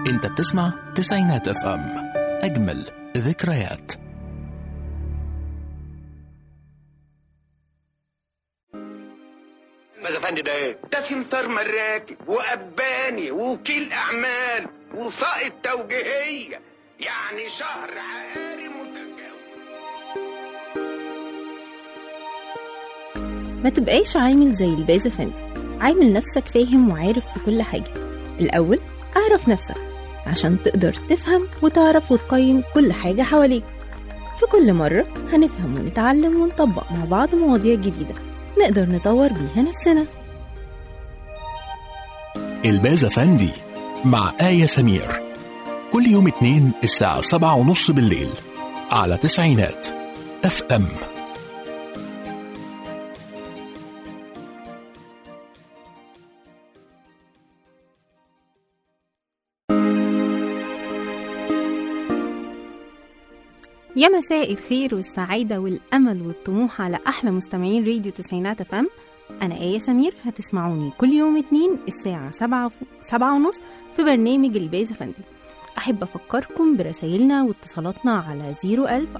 انت بتسمع تسعينات اف ام اجمل ذكريات ماذا فندي ده ايه؟ ده سمسار مراكب وأباني ووكيل أعمال وسائط توجيهية يعني شهر عقاري متجاوز ما تبقاش عامل زي الباز فندي عامل نفسك فاهم وعارف في كل حاجة الأول أعرف نفسك عشان تقدر تفهم وتعرف وتقيم كل حاجة حواليك في كل مرة هنفهم ونتعلم ونطبق مع بعض مواضيع جديدة نقدر نطور بيها نفسنا البازا فندي مع آية سمير كل يوم اتنين الساعة سبعة ونص بالليل على تسعينات اف ام يا مساء الخير والسعادة والأمل والطموح على أحلى مستمعين راديو تسعينات أفهم أنا آية سمير هتسمعوني كل يوم اتنين الساعة سبعة, سبعة ونص في برنامج الباز فندي أحب أفكركم برسايلنا واتصالاتنا على 01000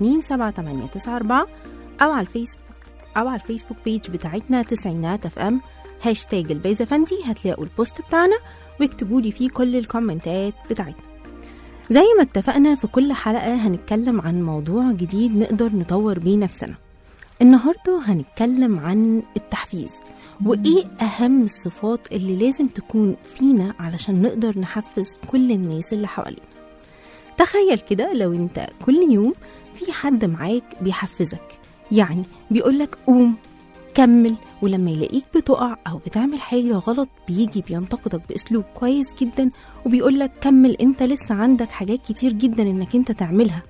427 أو على الفيسبوك أو على الفيسبوك بيج بتاعتنا تسعينات اف ام هاشتاج الباز فندي هتلاقوا البوست بتاعنا واكتبوا لي فيه كل الكومنتات بتاعتنا زي ما اتفقنا في كل حلقة هنتكلم عن موضوع جديد نقدر نطور بيه نفسنا النهاردة هنتكلم عن التحفيز وإيه أهم الصفات اللي لازم تكون فينا علشان نقدر نحفز كل الناس اللي حوالينا تخيل كده لو انت كل يوم في حد معاك بيحفزك يعني بيقولك قوم كمل ولما يلاقيك بتقع أو بتعمل حاجة غلط بيجي بينتقدك بأسلوب كويس جدا وبيقولك كمل انت لسه عندك حاجات كتير جدا انك انت تعملها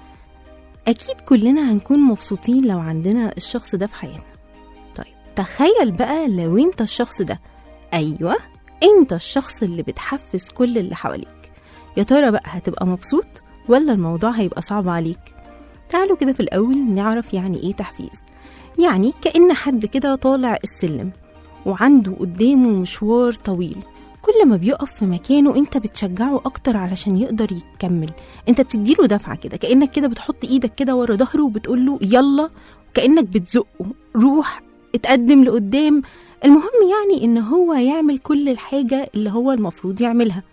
أكيد كلنا هنكون مبسوطين لو عندنا الشخص ده في حياتنا طيب تخيل بقى لو انت الشخص ده أيوة انت الشخص اللي بتحفز كل اللي حواليك يا ترى بقى هتبقى مبسوط ولا الموضوع هيبقى صعب عليك تعالوا كده في الأول نعرف يعني ايه تحفيز يعني كأن حد كده طالع السلم وعنده قدامه مشوار طويل كل ما بيقف في مكانه انت بتشجعه اكتر علشان يقدر يكمل انت بتديله دفعه كده كانك كده بتحط ايدك كده ورا ظهره وبتقول له يلا كانك بتزقه روح اتقدم لقدام المهم يعني ان هو يعمل كل الحاجه اللي هو المفروض يعملها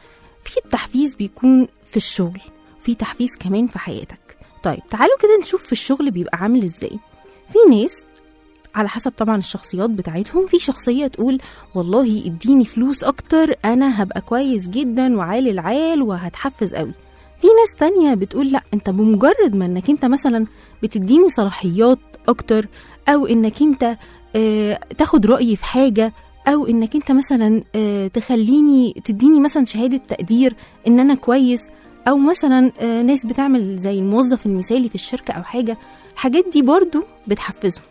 في التحفيز بيكون في الشغل في تحفيز كمان في حياتك طيب تعالوا كده نشوف في الشغل بيبقى عامل ازاي في ناس على حسب طبعا الشخصيات بتاعتهم في شخصية تقول والله اديني فلوس اكتر انا هبقى كويس جدا وعالي العال وهتحفز قوي في ناس تانية بتقول لا انت بمجرد ما انك انت مثلا بتديني صلاحيات اكتر او انك انت اه تاخد رأيي في حاجة او انك انت مثلا اه تخليني تديني مثلا شهادة تقدير ان انا كويس او مثلا اه ناس بتعمل زي الموظف المثالي في الشركة او حاجة الحاجات دي برضو بتحفزهم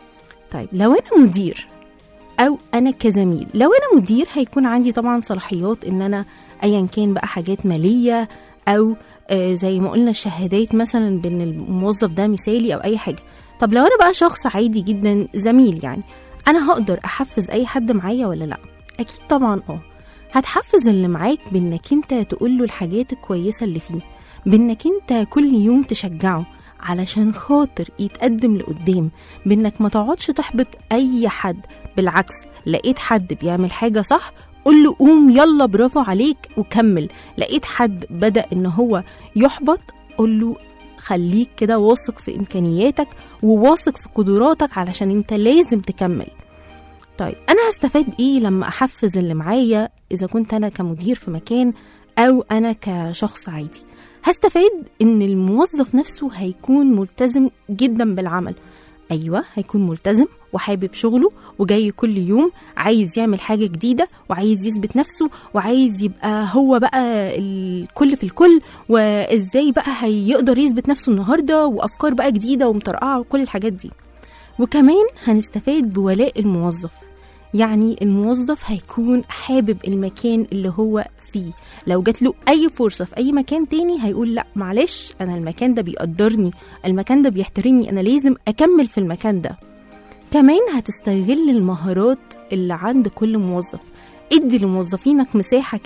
طيب لو انا مدير او انا كزميل لو انا مدير هيكون عندي طبعا صلاحيات ان انا ايا كان بقى حاجات ماليه او آه زي ما قلنا الشهادات مثلا بان الموظف ده مثالي او اي حاجه طب لو انا بقى شخص عادي جدا زميل يعني انا هقدر احفز اي حد معايا ولا لا اكيد طبعا اه هتحفز اللي معاك بانك انت تقول له الحاجات الكويسه اللي فيه بانك انت كل يوم تشجعه علشان خاطر يتقدم لقدام بانك ما تقعدش تحبط اي حد بالعكس لقيت حد بيعمل حاجه صح قول له قوم يلا برافو عليك وكمل لقيت حد بدا ان هو يحبط قول له خليك كده واثق في امكانياتك وواثق في قدراتك علشان انت لازم تكمل طيب انا هستفاد ايه لما احفز اللي معايا اذا كنت انا كمدير في مكان او انا كشخص عادي هستفاد ان الموظف نفسه هيكون ملتزم جدا بالعمل ايوه هيكون ملتزم وحابب شغله وجاي كل يوم عايز يعمل حاجه جديده وعايز يثبت نفسه وعايز يبقى هو بقى الكل في الكل وازاي بقى هيقدر يثبت نفسه النهارده وافكار بقى جديده ومطرقعه وكل الحاجات دي وكمان هنستفاد بولاء الموظف يعني الموظف هيكون حابب المكان اللي هو فيه لو جات له اي فرصه في اي مكان تاني هيقول لا معلش انا المكان ده بيقدرني المكان ده بيحترمني انا لازم اكمل في المكان ده كمان هتستغل المهارات اللي عند كل موظف ادي لموظفينك مساحه كده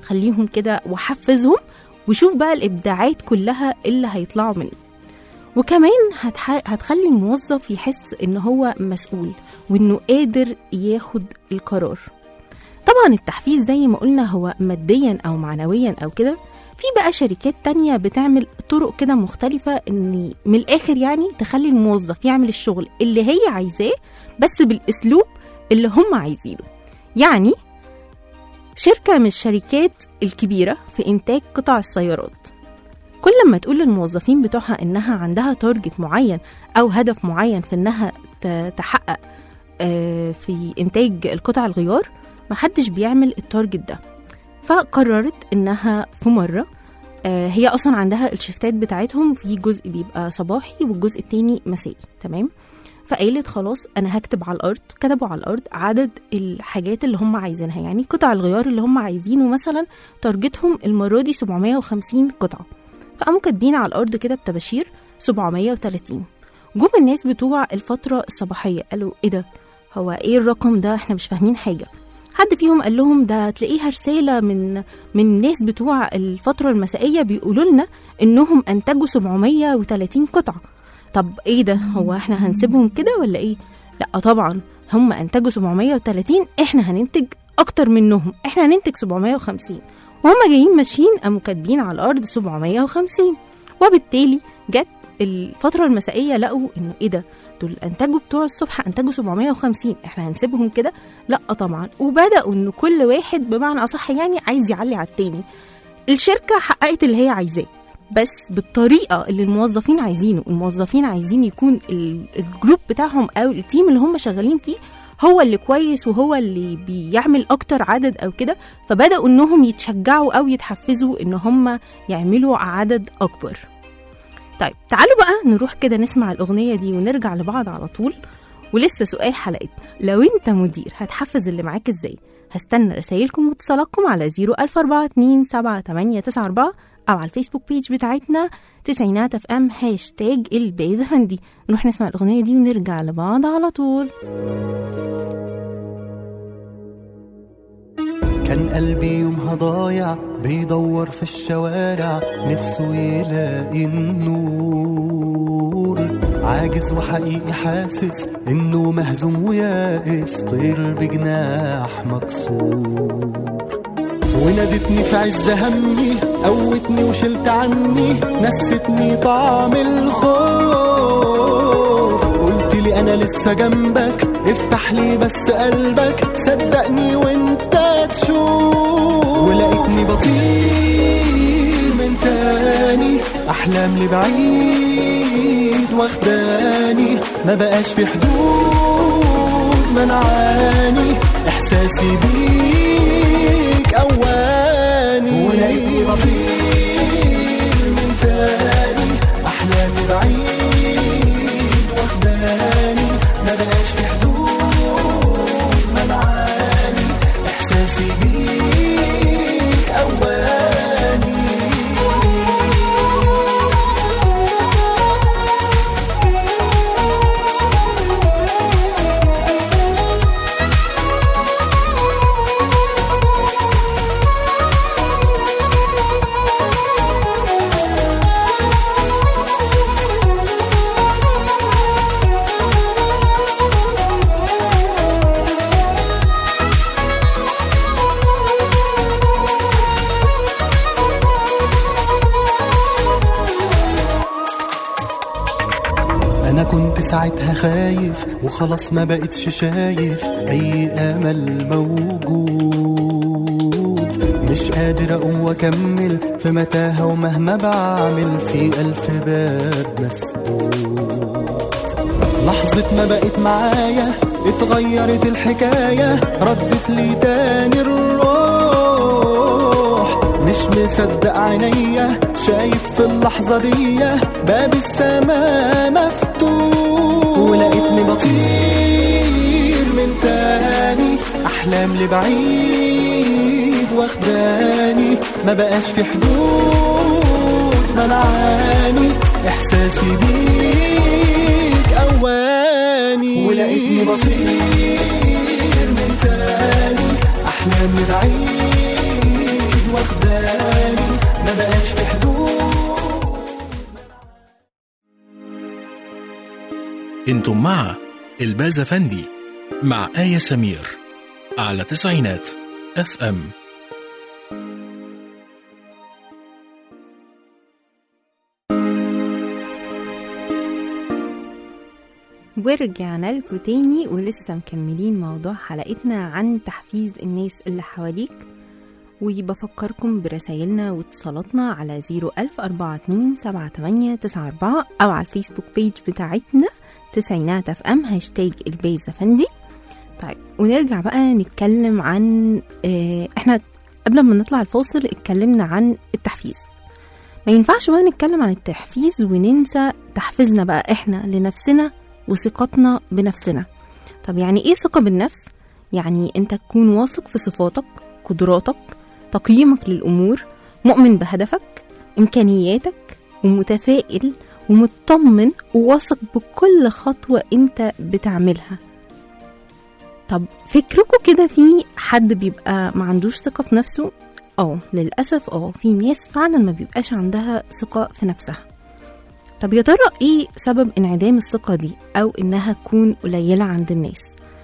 خليهم كده وحفزهم وشوف بقى الابداعات كلها اللي هيطلعوا منه وكمان هتح... هتخلي الموظف يحس ان هو مسؤول وانه قادر ياخد القرار طبعا التحفيز زي ما قلنا هو ماديا او معنويا او كده في بقى شركات تانية بتعمل طرق كده مختلفة ان من الاخر يعني تخلي الموظف يعمل الشغل اللي هي عايزاه بس بالاسلوب اللي هم عايزينه يعني شركة من الشركات الكبيرة في إنتاج قطع السيارات كل ما تقول للموظفين بتوعها إنها عندها تارجت معين أو هدف معين في إنها ت- تحقق آه، في إنتاج القطع الغيار محدش بيعمل التارجت ده فقررت إنها في مرة آه، هي أصلا عندها الشفتات بتاعتهم في جزء بيبقى صباحي والجزء التاني مسائي تمام فقالت خلاص انا هكتب على الارض كتبوا على الارض عدد الحاجات اللي هم عايزينها يعني قطع الغيار اللي هم عايزينه مثلا تارجتهم المره دي 750 قطعه فقاموا كاتبين على الارض كده بتباشير 730 جم الناس بتوع الفتره الصباحيه قالوا ايه ده هو ايه الرقم ده احنا مش فاهمين حاجه حد فيهم قال لهم ده تلاقيها رساله من من الناس بتوع الفتره المسائيه بيقولوا لنا انهم انتجوا 730 قطعه طب ايه ده هو احنا هنسيبهم كده ولا ايه لا طبعا هم انتجوا 730 احنا هننتج اكتر منهم احنا هننتج 750 وهم جايين ماشيين قاموا كاتبين على الارض 750 وبالتالي جت الفترة المسائية لقوا انه ايه ده دول انتجوا بتوع الصبح انتجوا 750 احنا هنسيبهم كده لا طبعا وبداوا ان كل واحد بمعنى اصح يعني عايز يعلي على التاني الشركة حققت اللي هي عايزاه بس بالطريقه اللي الموظفين عايزينه الموظفين عايزين يكون ال- الجروب بتاعهم او التيم اللي هم شغالين فيه هو اللي كويس وهو اللي بيعمل اكتر عدد او كده فبداوا انهم يتشجعوا او يتحفزوا ان هم يعملوا عدد اكبر طيب تعالوا بقى نروح كده نسمع الاغنيه دي ونرجع لبعض على طول ولسه سؤال حلقتنا لو انت مدير هتحفز اللي معاك ازاي هستنى رسايلكم واتصالاتكم على 004278894 او على الفيسبوك بيج بتاعتنا تسعينات اف ام هاشتاج البيز افندي نروح نسمع الاغنيه دي ونرجع لبعض على طول كان قلبي يومها ضايع بيدور في الشوارع نفسه يلاقي النور عاجز وحقيقي حاسس انه مهزوم ويائس طير بجناح مكسور ونادتني في عز همي قوتني وشلت عني نستني طعم الخوف قلت لي انا لسه جنبك افتح لي بس قلبك صدقني وانت تشوف ولقيتني بطير من تاني احلام لبعيد واخداني ما بقاش في حدود منعاني احساسي بيك اواني ولقيتني بطير من تاني احلامي بعيد واخداني ما بقاش في حدود منعاني احساسي بيك اواني انا كنت ساعتها خايف وخلاص ما بقتش شايف اي امل موجود مش قادر اقوم واكمل في متاهه ومهما بعمل في الف باب مسدود لحظة ما بقت معايا اتغيرت الحكاية ردت لي تاني الروح مش مصدق عينيا شايف في اللحظة دي باب السماء مفتوح ولقيتني بطير من تاني أحلام لبعيد واخداني ما بقاش في حدود منعاني إحساسي بيك أواني ولقيتني بطير من تاني أحلام لبعيد واخداني خيالي ما بقاش في حدود انتم مع الباز فندي مع آية سمير على تسعينات اف ام ورجعنا لكم تاني ولسه مكملين موضوع حلقتنا عن تحفيز الناس اللي حواليك وبفكركم برسايلنا واتصالاتنا على 010427894 أو على الفيسبوك بيج بتاعتنا تسعينات اف ام هاشتاج البيز افندي طيب ونرجع بقى نتكلم عن آه، احنا قبل ما نطلع الفاصل اتكلمنا عن التحفيز ما ينفعش بقى نتكلم عن التحفيز وننسى تحفيزنا بقى احنا لنفسنا وثقتنا بنفسنا طب يعني ايه ثقة بالنفس؟ يعني انت تكون واثق في صفاتك قدراتك تقييمك للأمور مؤمن بهدفك إمكانياتك ومتفائل ومطمن وواثق بكل خطوة انت بتعملها طب فكركم كده في حد بيبقى ما عندوش ثقة في نفسه؟ اه للأسف اه في ناس فعلا ما بيبقاش عندها ثقة في نفسها طب يا ترى ايه سبب انعدام الثقة دي او انها تكون قليلة عند الناس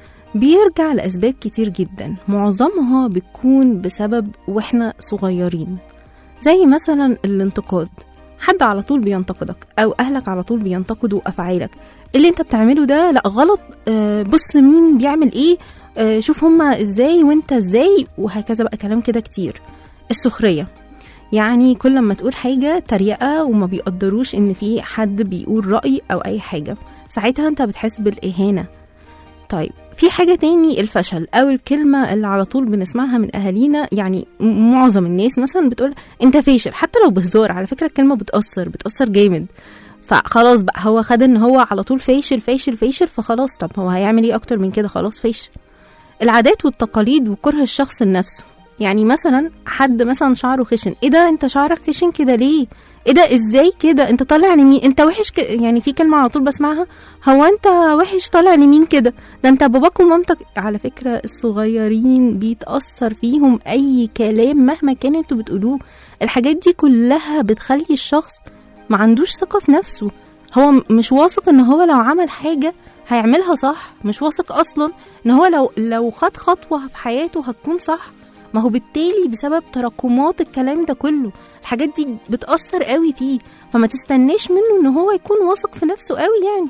بيرجع لأسباب كتير جدا معظمها بتكون بسبب واحنا صغيرين زي مثلا الانتقاد حد على طول بينتقدك او اهلك على طول بينتقدوا افعالك اللي انت بتعمله ده لا غلط آه، بص مين بيعمل ايه آه، شوف هما ازاي وانت ازاي وهكذا بقى كلام كده كتير السخرية يعني كل ما تقول حاجة تريقة وما بيقدروش ان في حد بيقول رأي او اي حاجة ساعتها انت بتحس بالاهانة طيب في حاجة تاني الفشل أو الكلمة اللي على طول بنسمعها من أهالينا يعني م- معظم الناس مثلا بتقول أنت فاشل حتى لو بهزار على فكرة الكلمة بتأثر بتأثر جامد فخلاص بقى هو خد ان هو على طول فاشل فاشل فاشل فخلاص طب هو هيعمل ايه اكتر من كده خلاص فاشل العادات والتقاليد وكره الشخص لنفسه يعني مثلا حد مثلا شعره خشن ايه ده انت شعرك خشن كده ليه ايه ده ازاي كده انت طالع لمين انت وحش ك... يعني في كلمه على طول بسمعها هو انت وحش طالع لمين كده ده انت باباك ومامتك على فكره الصغيرين بيتاثر فيهم اي كلام مهما كان انتوا بتقولوه الحاجات دي كلها بتخلي الشخص ما عندوش ثقه في نفسه هو م- مش واثق ان هو لو عمل حاجه هيعملها صح مش واثق اصلا ان هو لو لو خد خطوه في حياته هتكون صح ما هو بالتالي بسبب تراكمات الكلام ده كله الحاجات دي بتأثر قوي فيه فما تستناش منه ان هو يكون واثق في نفسه قوي يعني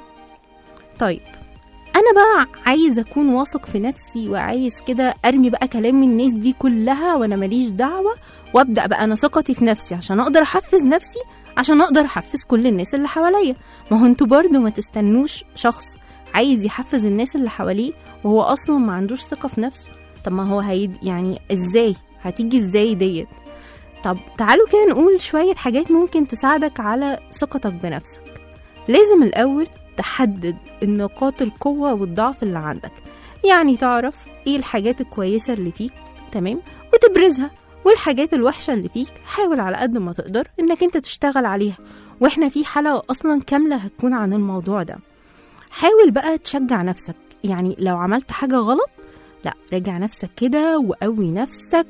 طيب انا بقى عايز اكون واثق في نفسي وعايز كده ارمي بقى كلام الناس دي كلها وانا ماليش دعوه وابدا بقى انا ثقتي في نفسي عشان اقدر احفز نفسي عشان اقدر احفز كل الناس اللي حواليا ما هو انتوا برضو ما تستنوش شخص عايز يحفز الناس اللي حواليه وهو اصلا ما عندوش ثقه في نفسه طب ما هو هيد يعني ازاي هتيجي ازاي ديت طب تعالوا كده نقول شوية حاجات ممكن تساعدك على ثقتك بنفسك لازم الأول تحدد النقاط القوة والضعف اللي عندك يعني تعرف ايه الحاجات الكويسة اللي فيك تمام وتبرزها والحاجات الوحشة اللي فيك حاول على قد ما تقدر انك انت تشتغل عليها واحنا في حلقة اصلا كاملة هتكون عن الموضوع ده حاول بقى تشجع نفسك يعني لو عملت حاجة غلط لا راجع نفسك كده وقوي نفسك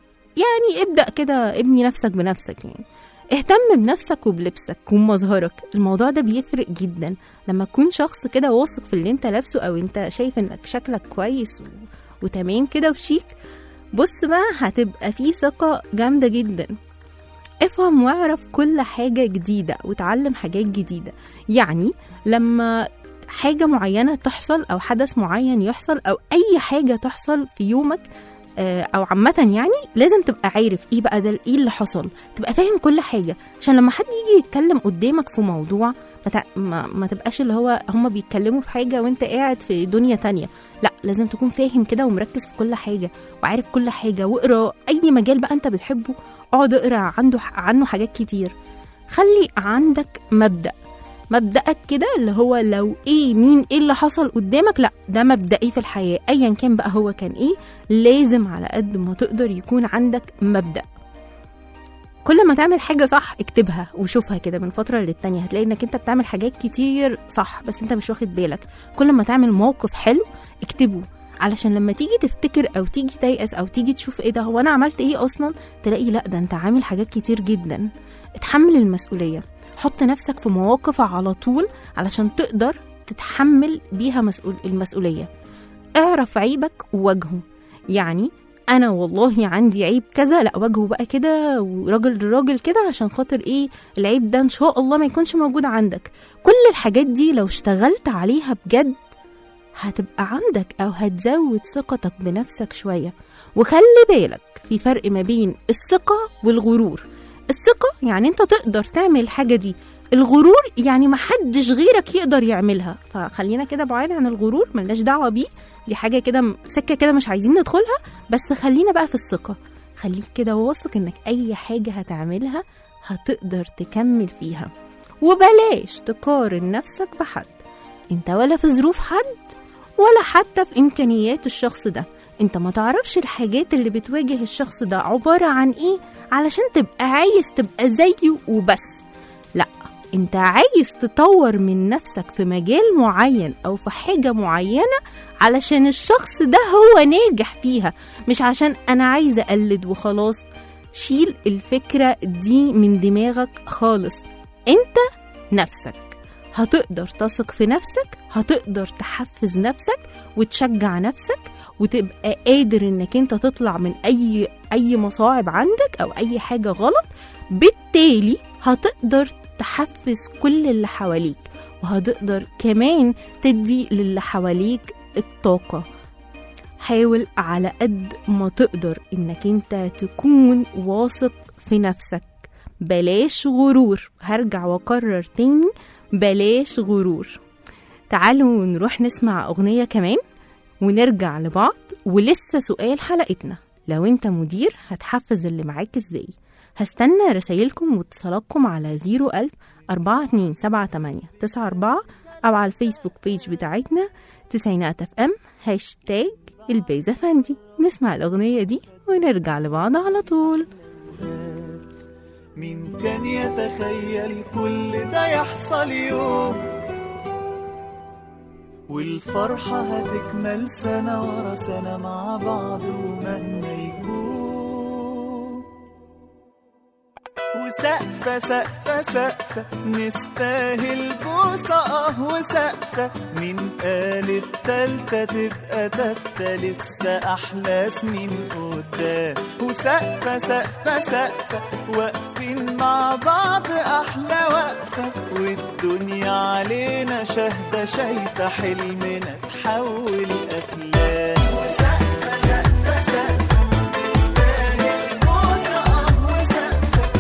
ويعني ابدأ كده ابني نفسك بنفسك يعني اهتم بنفسك وبلبسك ومظهرك الموضوع ده بيفرق جدا لما تكون شخص كده واثق في اللي انت لابسه او انت شايف انك شكلك كويس و... وتمام كده وشيك بص بقى هتبقى فيه ثقة جامدة جدا افهم واعرف كل حاجة جديدة وتعلم حاجات جديدة يعني لما حاجة معينة تحصل أو حدث معين يحصل أو أي حاجة تحصل في يومك آه، أو عامة يعني لازم تبقى عارف إيه بقى ده إيه اللي حصل تبقى فاهم كل حاجة عشان لما حد يجي يتكلم قدامك في موضوع ما, تع- ما, ما تبقاش اللي هو هما بيتكلموا في حاجة وانت قاعد في دنيا تانية لا لازم تكون فاهم كده ومركز في كل حاجة وعارف كل حاجة واقرا أي مجال بقى انت بتحبه اقعد اقرا عنده عنه حاجات كتير خلي عندك مبدأ مبدأك كده اللي هو لو ايه مين ايه اللي حصل قدامك لا ده مبدئي في الحياة ايا كان بقى هو كان ايه لازم على قد ما تقدر يكون عندك مبدأ كل ما تعمل حاجة صح اكتبها وشوفها كده من فترة للتانية هتلاقي انك انت بتعمل حاجات كتير صح بس انت مش واخد بالك كل ما تعمل موقف حلو اكتبه علشان لما تيجي تفتكر او تيجي تيأس او تيجي تشوف ايه ده هو انا عملت ايه اصلا تلاقي لا ده انت عامل حاجات كتير جدا اتحمل المسؤولية حط نفسك في مواقف على طول علشان تقدر تتحمل بيها مسؤول المسؤولية اعرف عيبك وواجهه يعني انا والله عندي عيب كذا لا واجهه بقى كده وراجل لراجل كده عشان خاطر ايه العيب ده ان شاء الله ما يكونش موجود عندك كل الحاجات دي لو اشتغلت عليها بجد هتبقى عندك او هتزود ثقتك بنفسك شوية وخلي بالك في فرق ما بين الثقة والغرور الثقة يعني انت تقدر تعمل الحاجة دي الغرور يعني محدش غيرك يقدر يعملها فخلينا كده بعيد عن الغرور ملناش دعوة بيه دي حاجة كده سكة كده مش عايزين ندخلها بس خلينا بقى في الثقة خليك كده واثق انك اي حاجة هتعملها هتقدر تكمل فيها وبلاش تقارن نفسك بحد انت ولا في ظروف حد ولا حتى في امكانيات الشخص ده انت ما تعرفش الحاجات اللي بتواجه الشخص ده عبارة عن ايه علشان تبقى عايز تبقى زيه وبس لا انت عايز تطور من نفسك في مجال معين او في حاجة معينة علشان الشخص ده هو ناجح فيها مش عشان انا عايزة اقلد وخلاص شيل الفكرة دي من دماغك خالص انت نفسك هتقدر تثق في نفسك هتقدر تحفز نفسك وتشجع نفسك وتبقى قادر انك انت تطلع من اي اي مصاعب عندك او اي حاجة غلط بالتالي هتقدر تحفز كل اللي حواليك وهتقدر كمان تدي للي حواليك الطاقة حاول على قد ما تقدر انك انت تكون واثق في نفسك بلاش غرور هرجع واكرر تاني بلاش غرور تعالوا نروح نسمع اغنية كمان ونرجع لبعض ولسه سؤال حلقتنا لو انت مدير هتحفز اللي معاك ازاي هستنى رسايلكم واتصالاتكم على 01000 4278 94 أو على الفيسبوك بيج بتاعتنا تسعينات اف ام هاشتاج البيزا فندي نسمع الأغنية دي ونرجع لبعض على طول مين كان يتخيل كل ده يحصل يوم والفرحة هتكمل سنة ورا سنة مع بعض ومهما يكون وسقفة سقفة سقفة نستاهل بوسة اه وسقفة مين قال التالتة تبقى تالتة لسه أحلى سنين قدام وسقفة سقفة سقفة واقفين مع بعض أحلى وقفة والدنيا علينا شاهدة شايفة حلمنا تحول أفلام وسقفة سقفة سقفة نستاهل بوسة اه وسقفة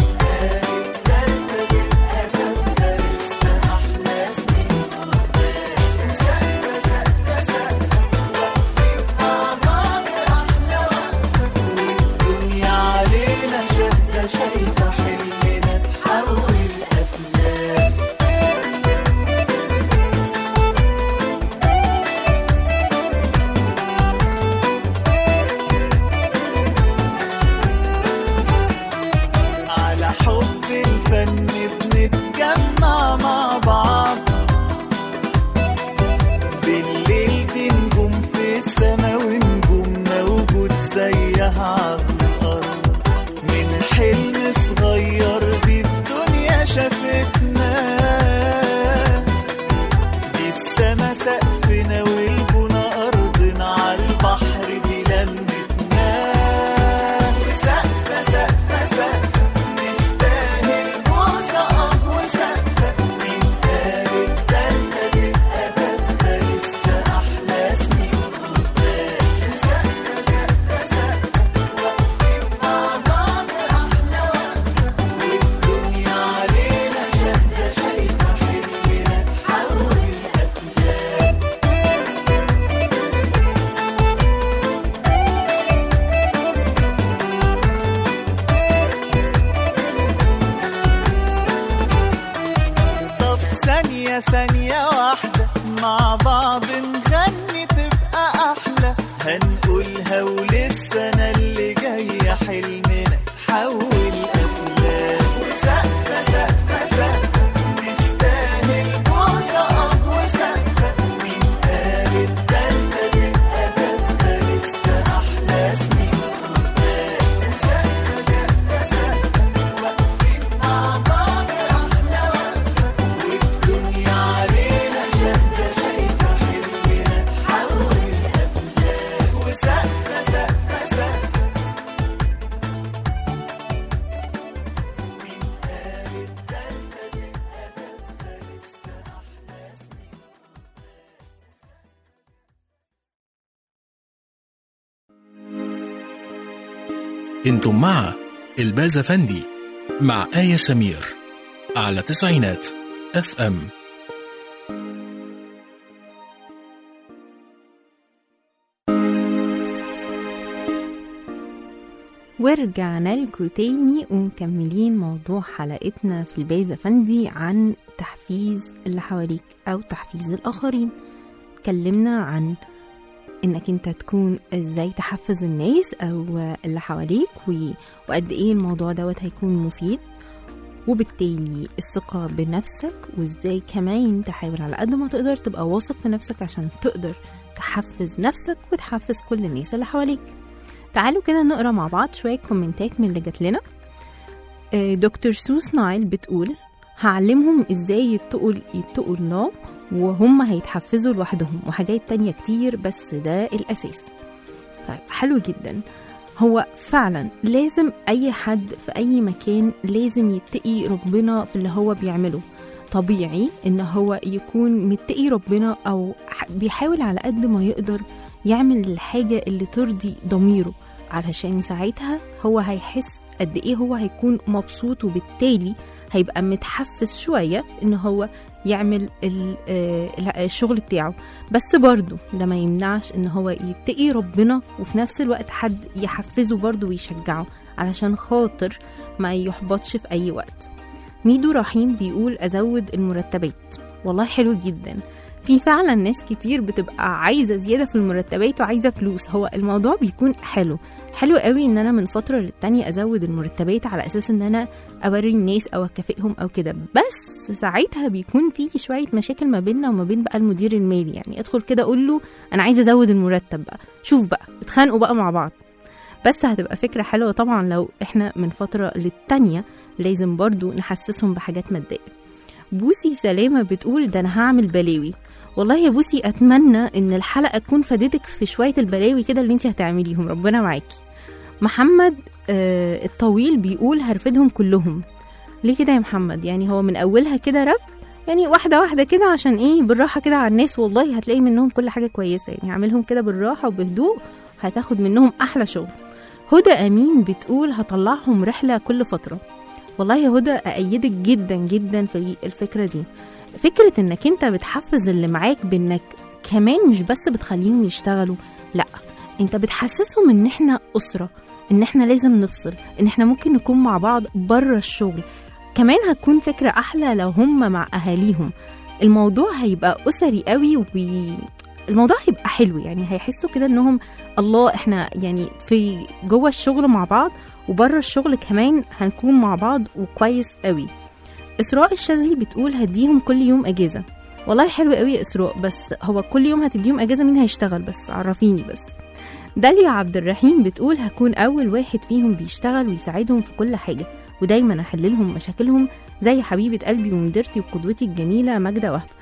شايفة حلمنا تحول أفلام على حب الفن بنتجمع مع بعض بالليل دي نجوم في السما ونجوم موجود زيها على الأرض من حلم صغير دي الدنيا شافتنا دي السما سقفنا والبنا أرضنا على البحر دي لمتنا وسقفة سقفة سقفة نستاهل بوسة اه وسقفة مين قال التالتة تبقى تالتة لسه أحلى سنين قدام سقفة سقفة سقفة واقفين مع بعض أحلى وقفة والدنيا علينا شاهدة شايفة حلمنا تحول أفلام طب ثانية ثانية واحدة مع بعض نغني تبقى أحلى هنقولها وللسنة اللي جاية حلمنا تحول أفلام وسقفة سقفة سقفة نستاهل بوسة اه وسقفة مين قال التالتة تبقى انتم مع البازا فندي مع آية سمير على تسعينات اف ام ورجعنا لكم تاني ومكملين موضوع حلقتنا في البايزة فندي عن تحفيز اللي حواليك أو تحفيز الآخرين اتكلمنا عن انك انت تكون ازاي تحفز الناس او اللي حواليك و- وقد ايه الموضوع دوت هيكون مفيد وبالتالي الثقة بنفسك وازاي كمان تحاول على قد ما تقدر تبقى واثق في نفسك عشان تقدر تحفز نفسك وتحفز كل الناس اللي حواليك تعالوا كده نقرا مع بعض شوية كومنتات من اللي جات لنا آه، دكتور سوس نايل بتقول هعلمهم ازاي يتقوا يتقوا الله وهم هيتحفزوا لوحدهم وحاجات تانية كتير بس ده الأساس طيب حلو جدا هو فعلا لازم أي حد في أي مكان لازم يتقي ربنا في اللي هو بيعمله طبيعي إن هو يكون متقي ربنا أو ح- بيحاول على قد ما يقدر يعمل الحاجة اللي ترضي ضميره علشان ساعتها هو هيحس قد إيه هو هيكون مبسوط وبالتالي هيبقى متحفز شوية إن هو يعمل ال- آه، الشغل بتاعه بس برضه ده ما يمنعش ان هو يتقي ربنا وفي نفس الوقت حد يحفزه برضه ويشجعه علشان خاطر ما يحبطش في اي وقت ميدو رحيم بيقول ازود المرتبات والله حلو جدا في فعلا ناس كتير بتبقى عايزه زياده في المرتبات وعايزه فلوس هو الموضوع بيكون حلو حلو قوي ان انا من فتره للتانية ازود المرتبات على اساس ان انا اوري الناس او اكافئهم او كده بس ساعتها بيكون في شويه مشاكل ما بيننا وما بين بقى المدير المالي يعني ادخل كده اقول له انا عايزه ازود المرتب بقى شوف بقى اتخانقوا بقى مع بعض بس هتبقى فكره حلوه طبعا لو احنا من فتره للتانية لازم برضو نحسسهم بحاجات ماديه بوسي سلامه بتقول ده انا هعمل بلاوي والله يا بوسي اتمنى ان الحلقه تكون فادتك في شويه البلاوي كده اللي انت هتعمليهم ربنا معاكي محمد آه الطويل بيقول هرفدهم كلهم ليه كده يا محمد يعني هو من اولها كده رفض يعني واحده واحده كده عشان ايه بالراحه كده على الناس والله هتلاقي منهم كل حاجه كويسه يعني اعملهم كده بالراحه وبهدوء هتاخد منهم احلى شغل هدى امين بتقول هطلعهم رحله كل فتره والله يا هدى ايدك جدا جدا في الفكره دي فكره انك انت بتحفز اللي معاك بانك كمان مش بس بتخليهم يشتغلوا لا انت بتحسسهم ان احنا اسره ان احنا لازم نفصل ان احنا ممكن نكون مع بعض بره الشغل كمان هتكون فكرة أحلى لو هم مع أهاليهم الموضوع هيبقى أسري قوي وبي... الموضوع هيبقى حلو يعني هيحسوا كده انهم الله احنا يعني في جوه الشغل مع بعض وبره الشغل كمان هنكون مع بعض وكويس قوي اسراء الشاذلي بتقول هديهم كل يوم اجازه والله حلو قوي يا اسراء بس هو كل يوم هتديهم اجازه مين هيشتغل بس عرفيني بس داليا عبد الرحيم بتقول هكون اول واحد فيهم بيشتغل ويساعدهم في كل حاجه ودايما احللهم مشاكلهم زي حبيبه قلبي ومديرتي وقدوتي الجميله ماجده وهب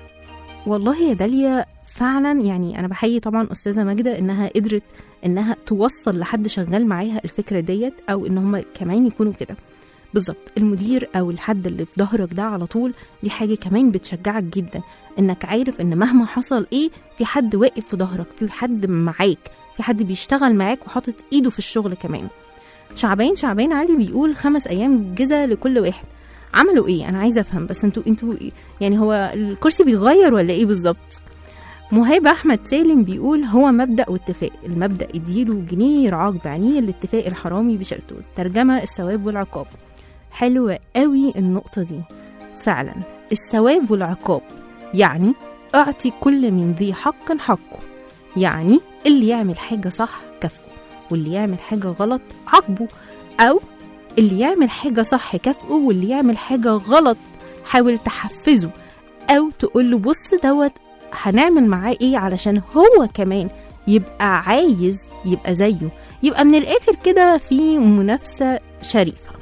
والله يا داليا فعلا يعني انا بحيي طبعا استاذه ماجده انها قدرت انها توصل لحد شغال معاها الفكره ديت او ان هم كمان يكونوا كده بالظبط المدير او الحد اللي في ظهرك ده على طول دي حاجه كمان بتشجعك جدا انك عارف ان مهما حصل ايه في حد واقف في ظهرك في حد معاك في حد بيشتغل معاك وحاطط ايده في الشغل كمان شعبان شعبان علي بيقول خمس ايام جزا لكل واحد عملوا ايه انا عايزه افهم بس انتوا انتوا يعني هو الكرسي بيغير ولا ايه بالظبط مهاب احمد سالم بيقول هو مبدا واتفاق المبدا اديله جنيه يرعاك بعينيه الاتفاق الحرامي بشرطه الترجمه الثواب والعقاب حلوه قوي النقطه دي فعلا الثواب والعقاب يعني اعطي كل من ذي حق حقه يعني اللي يعمل حاجه صح كافئه واللي يعمل حاجه غلط عاقبه او اللي يعمل حاجه صح كافئه واللي يعمل حاجه غلط حاول تحفزه او تقول له بص دوت هنعمل معاه ايه علشان هو كمان يبقى عايز يبقى زيه يبقى من الاخر كده في منافسه شريفه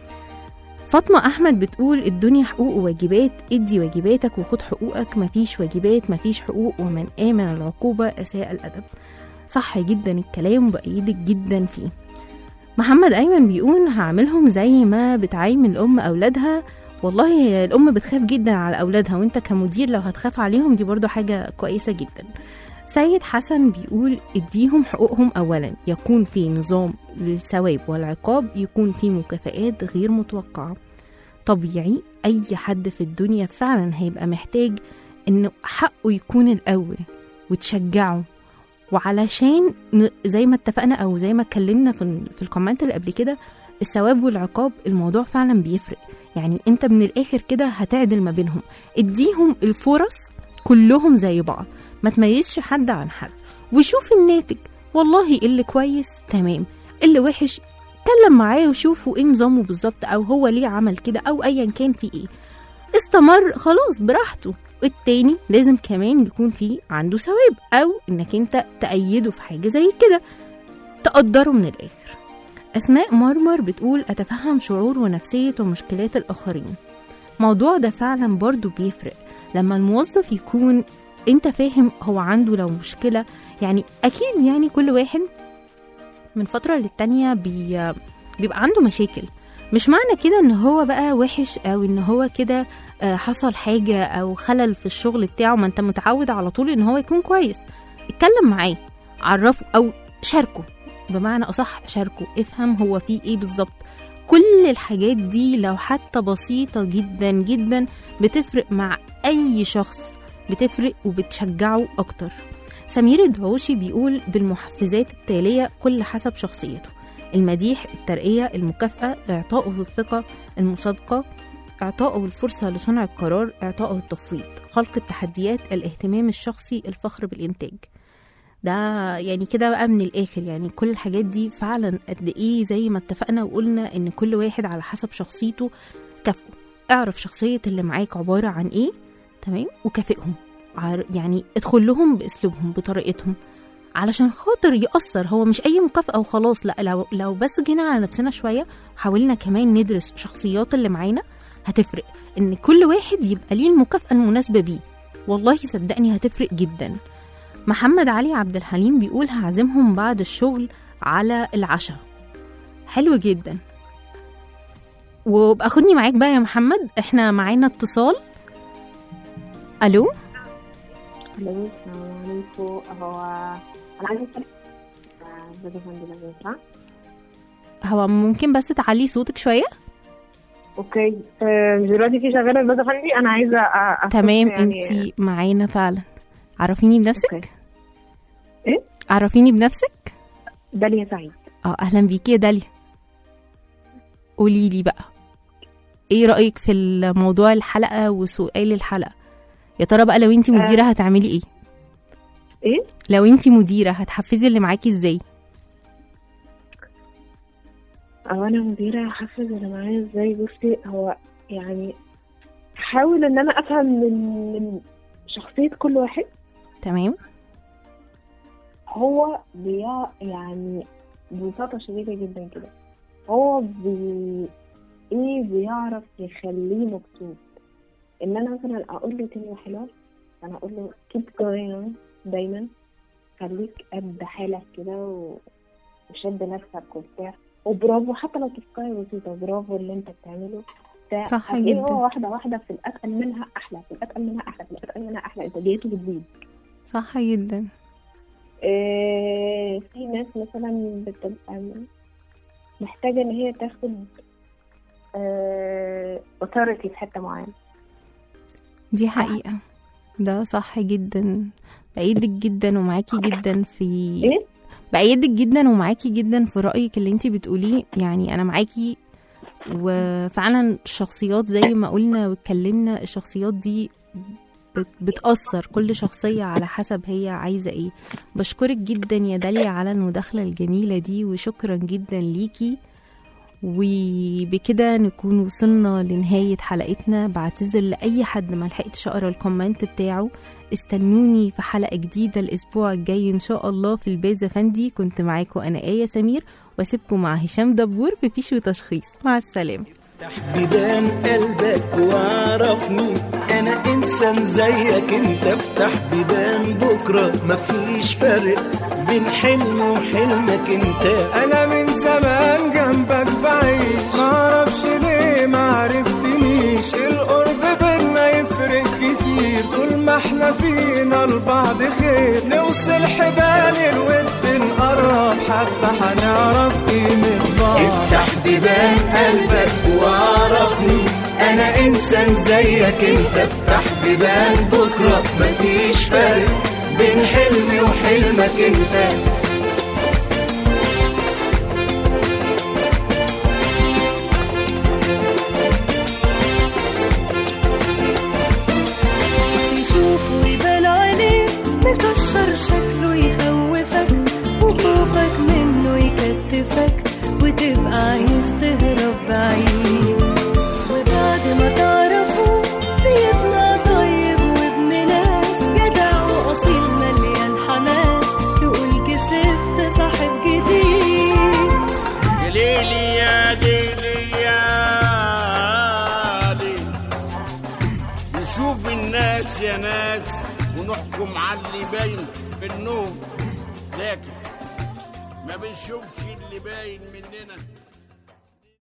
فاطمة أحمد بتقول الدنيا حقوق وواجبات ادي واجباتك وخد حقوقك مفيش واجبات مفيش حقوق ومن آمن العقوبة أساء الأدب صح جدا الكلام وبأيدك جدا فيه محمد أيمن بيقول هعملهم زي ما بتعايم الأم أولادها والله الأم بتخاف جدا على أولادها وأنت كمدير لو هتخاف عليهم دي برضو حاجة كويسة جدا سيد حسن بيقول اديهم حقوقهم أولا يكون في نظام للثواب والعقاب يكون في مكافآت غير متوقعة طبيعي أي حد في الدنيا فعلا هيبقى محتاج إنه حقه يكون الأول وتشجعه وعلشان ن- زي ما اتفقنا أو زي ما اتكلمنا في, ال- في الكومنت اللي قبل كده الثواب والعقاب الموضوع فعلا بيفرق يعني انت من الآخر كده هتعدل ما بينهم اديهم الفرص كلهم زي بعض ما تميزش حد عن حد وشوف الناتج والله اللي كويس تمام اللي وحش اتكلم معاه وشوفوا ايه نظامه بالظبط او هو ليه عمل كده او ايا كان في ايه استمر خلاص براحته التاني لازم كمان يكون في عنده ثواب او انك انت تأيده في حاجة زي كده تقدره من الاخر اسماء مرمر بتقول اتفهم شعور ونفسية ومشكلات الاخرين موضوع ده فعلا برضو بيفرق لما الموظف يكون انت فاهم هو عنده لو مشكلة يعني اكيد يعني كل واحد من فترة للتانية بي بيبقى عنده مشاكل مش معنى كده ان هو بقى وحش او ان هو كده آه، حصل حاجة او خلل في الشغل بتاعه ما انت متعود على طول ان هو يكون كويس اتكلم معاه عرفه او شاركه بمعنى اصح شاركه افهم هو فيه ايه بالظبط كل الحاجات دي لو حتى بسيطة جدا جدا بتفرق مع اي شخص بتفرق وبتشجعه اكتر سمير الدعوشي بيقول بالمحفزات التالية كل حسب شخصيته المديح الترقية المكافأة إعطائه الثقة المصادقة إعطائه الفرصة لصنع القرار إعطائه التفويض خلق التحديات الاهتمام الشخصي الفخر بالإنتاج ده يعني كده بقى من الآخر يعني كل الحاجات دي فعلا قد إيه زي ما اتفقنا وقلنا إن كل واحد على حسب شخصيته كافئه اعرف شخصية اللي معاك عبارة عن إيه تمام وكافئهم عار- يعني ادخل لهم باسلوبهم بطريقتهم علشان خاطر يأثر هو مش أي مكافأة وخلاص لا لو, لو بس جينا على نفسنا شوية وحاولنا كمان ندرس شخصيات اللي معانا هتفرق إن كل واحد يبقى ليه المكافأة المناسبة بيه والله صدقني هتفرق جدا محمد علي عبد الحليم بيقول هعزمهم بعد الشغل على العشاء حلو جدا وابقى خدني معاك بقى يا محمد احنا معانا اتصال الو الو السلام عليكم هو انا عايزه اسال آه، بدي فندي لو ينفع هو ممكن بس تعلي صوتك شويه اوكي آه، دلوقتي في شغاله البازا فندي انا عايزه أ- أخد تمام يعني انتي معانا فعلا عرفيني بنفسك أوكي. إيه؟ عرفيني بنفسك داليا سعيد اه اهلا بيكي يا داليا قولي لي بقى ايه رايك في الموضوع الحلقه وسؤال الحلقه يا ترى بقى لو انتي مديره هتعملي ايه ايه لو انتي مديره هتحفزي اللي معاكي ازاي او انا مديره هحفز اللي معايا ازاي بصي هو يعني احاول ان انا افهم من من شخصيه كل واحد تمام هو بيا يعني ببساطة شديدة جدا كده هو بي ايه بيعرف يخليه مبسوط ان انا مثلا اقول له كلمة حلوة انا اقول له keep going on دايما خليك قد حالك كده و- وشد نفسك وبتاع وبرافو حتى لو تفكير بسيطة برافو اللي انت بتعمله بتاع صح هتلاقيه جدا. هو واحدة واحدة في الأتقل منها أحلى في الأتقل منها أحلى في الأتقل منها أحلى إنتاجيته بتزيد صح جدا آه، في ناس مثلا بتبقى محتاجة إن هي تاخد authority في حتة معينة دي حقيقه ده صح جدا بأيدك جدا ومعاكي جدا في إيه؟ بأيدك جدا ومعاكي جدا في رأيك اللي انتي بتقوليه يعني أنا معاكي وفعلا الشخصيات زي ما قلنا واتكلمنا الشخصيات دي بت- بتأثر كل شخصية على حسب هي عايزة ايه بشكرك جدا يا داليا على المداخلة الجميلة دي وشكرا جدا ليكي وبكده نكون وصلنا لنهاية حلقتنا بعتذر لأي حد ما لحقتش أقرأ الكومنت بتاعه استنوني في حلقة جديدة الأسبوع الجاي إن شاء الله في البيزا فندي كنت معاكم أنا آية سمير واسيبكم مع هشام دبور في فيش وتشخيص مع السلامة بيبان قلبك وعرفني انا انسان زيك انت افتح بيبان بكره مفيش فرق بين حلم وحلمك انت انا من زمان جنبك بعيش معرفش ليه معرفتنيش القرب بينا يفرق كتير طول ما احنا ما فينا البعض خير نوصل حبال الود نقرب حبة هنعرف قيمة بعض افتح بيبان قلبك واعرفني انا انسان زيك انت افتح بيبان بكره مفيش فرق بين حلمي وحلمك انت يشوفه ويبان عليه مكشر شكله يخوفك وخوفك منه يكتفك وتبقى عايز تهرب بعيد وبعد ما تعرفه بيطلع طيب وابن ناس جدع واصيل مليان حماس تقول كسبت صاحب جديد ليلي يا ليلي يا ليلي نشوف الناس يا ناس ونحكم على اللي باين منهم لكن ما بنشوفش اللي باين مننا